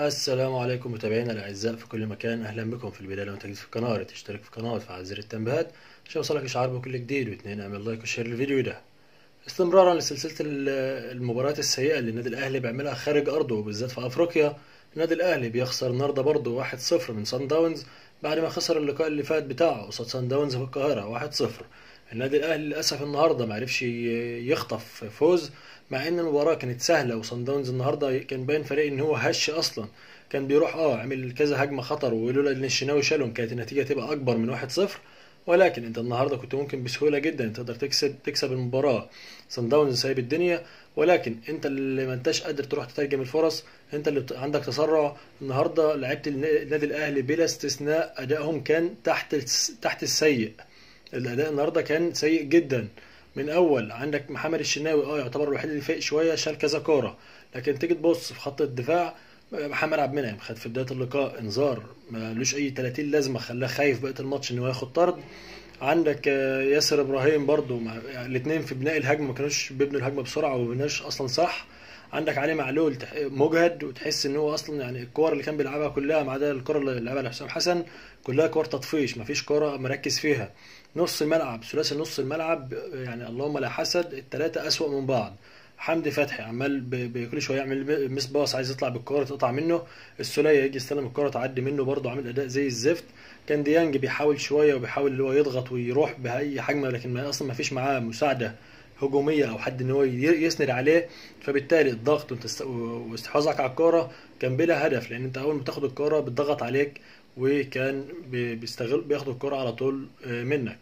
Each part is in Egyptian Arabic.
السلام عليكم متابعينا الاعزاء في كل مكان اهلا بكم في البدايه لو انت جديد في القناه تشترك في القناه وتفعل زر التنبيهات عشان يوصلك اشعار بكل جديد واثنين اعمل لايك وشير للفيديو ده استمرارا لسلسله ال- المباريات السيئه اللي النادي الاهلي بيعملها خارج ارضه وبالذات في افريقيا النادي الاهلي بيخسر النهارده برضه 1-0 من سان داونز بعد ما خسر اللقاء اللي فات بتاعه قصاد سان داونز في القاهره 1-0 النادي الاهلي للاسف النهارده ما عرفش ي- يخطف فوز مع ان المباراه كانت سهله وصن داونز النهارده كان باين فريق ان هو هش اصلا كان بيروح اه عمل كذا هجمه خطر ولولا ان الشناوي شالهم كانت النتيجه تبقى اكبر من 1-0 ولكن انت النهارده كنت ممكن بسهوله جدا تقدر تكسب تكسب المباراه صن داونز سايب الدنيا ولكن انت اللي ما انتش قادر تروح تترجم الفرص انت اللي بت- عندك تسرع النهارده لعيبه النا- النادي الاهلي بلا استثناء ادائهم كان تحت الس- تحت السيء الاداء النهارده كان سيء جدا من اول عندك محمد الشناوي اه يعتبر الوحيد اللي فايق شويه شال كذا كوره لكن تيجي تبص في خط الدفاع محمد عبد المنعم خد في بدايه اللقاء انذار ملوش اي 30 لازمه خلاه خايف بقيه الماتش ان هو ياخد طرد عندك آه، ياسر ابراهيم برضو مع يعني الاثنين في بناء الهجمه ما كانوش بيبنوا الهجمه بسرعه وما بيبناش اصلا صح عندك علي معلول تح- مجهد وتحس ان هو اصلا يعني الكور اللي كان بيلعبها كلها ما عدا الكره اللي لعبها لحسام حسن كلها كور تطفيش ما فيش كوره مركز فيها نص الملعب ثلاثي نص الملعب يعني اللهم لا حسد الثلاثه اسوأ من بعض حمدي فتحي عمال ب- بكل شويه يعمل مس باص عايز يطلع بالكوره تقطع منه السوليه يجي يستلم الكوره تعدي منه برضه عامل اداء زي الزفت كان ديانج بيحاول شويه وبيحاول اللي هو يضغط ويروح باي حجمه لكن ما اصلا ما فيش معاه مساعده هجوميه او حد ان هو ي- يسند عليه فبالتالي الضغط وتست- واستحواذك على الكوره كان بلا هدف لان انت اول ما تاخد الكوره بتضغط عليك وكان بي- بيستغل بياخدوا الكوره على طول آه، منك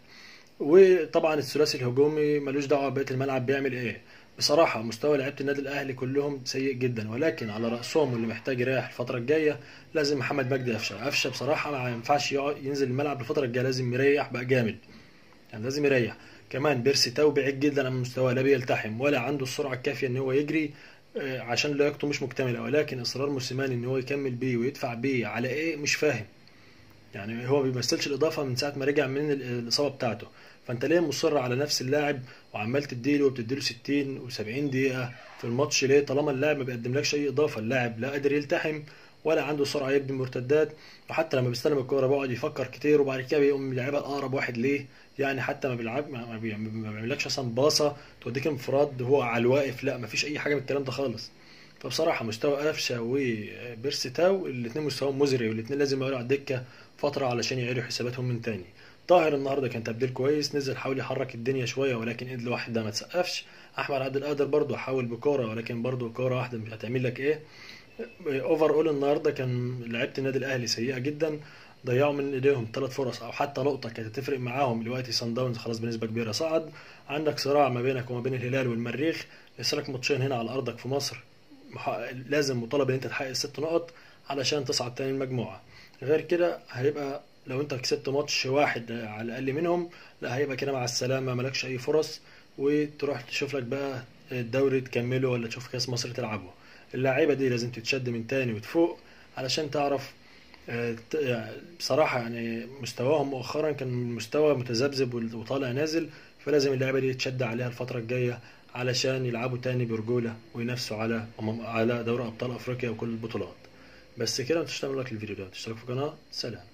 وطبعا الثلاثي الهجومي ملوش دعوه بقيه الملعب بيعمل ايه بصراحه مستوى لعيبه النادي الاهلي كلهم سيء جدا ولكن على راسهم واللي محتاج يريح الفتره الجايه لازم محمد مجدي قفشه قفشه بصراحه ما ينفعش يقعد- ينزل الملعب الفتره الجايه لازم يريح بقى جامد يعني لازم يريح كمان بيرسي تاو بعيد جدا عن مستواه لا بيلتحم ولا عنده السرعه الكافيه ان هو يجري آه، عشان لياقته مش مكتمله ولكن اصرار موسيماني ان هو يكمل بيه ويدفع بيه على ايه مش فاهم يعني هو ما بيمثلش الاضافه من ساعه ما رجع من ال- الاصابه بتاعته فانت ليه مصر على نفس اللاعب وعمال تديله وبتديله 60 و70 دقيقه في الماتش ليه طالما اللاعب ما بيقدملكش اي اضافه اللاعب لا قادر يلتحم ولا عنده سرعه يبني مرتدات وحتى لما بيستلم الكوره بيقعد يفكر كتير وبعد كده بيقوم يلعبها الاقرب واحد ليه يعني حتى ما بيلعب ما ما بي- ما بيعملكش اصلا باصه توديك انفراد هو على الواقف لا ما فيش اي حاجه من الكلام ده خالص فبصراحه مستوى قفشه وبيرسي تاو الاثنين مستواهم مزري والاثنين لازم يقعدوا على الدكه فتره علشان يعيدوا حساباتهم من تاني طاهر النهارده كان تبديل كويس نزل حاول يحرك الدنيا شويه ولكن ايد لوحده ده ما تسقفش احمد عبد القادر برضه حاول بكوره ولكن برضه كوره واحده مش هتعمل لك ايه اوفر اول النهارده كان لعيبه النادي الاهلي سيئه جدا ضيعوا من ايديهم ثلاث فرص او حتى نقطه كانت هتفرق معاهم دلوقتي سان داونز خلاص بنسبه كبيره صعد عندك صراع ما بينك وما بين الهلال والمريخ لسه لك ماتشين هنا على ارضك في مصر مح- لازم مطالب ان انت تحقق الست نقط علشان تصعد تاني المجموعه غير كده هيبقى لو انت كسبت ماتش واحد على الاقل منهم لا هيبقى كده مع السلامه مالكش اي فرص وتروح تشوف لك بقى الدوري تكمله ولا تشوف كاس مصر تلعبه اللعيبه دي لازم تتشد من تاني وتفوق علشان تعرف آه، ت- يعني بصراحه يعني مستواهم مؤخرا كان مستوى متذبذب وطالع نازل فلازم اللعيبه دي تشد عليها الفتره الجايه علشان يلعبوا تاني برجوله وينافسوا على على دوري ابطال افريقيا وكل البطولات بس كده ما تنسوش تعملوا لايك للفيديو ده تشتركوا في القناه سلام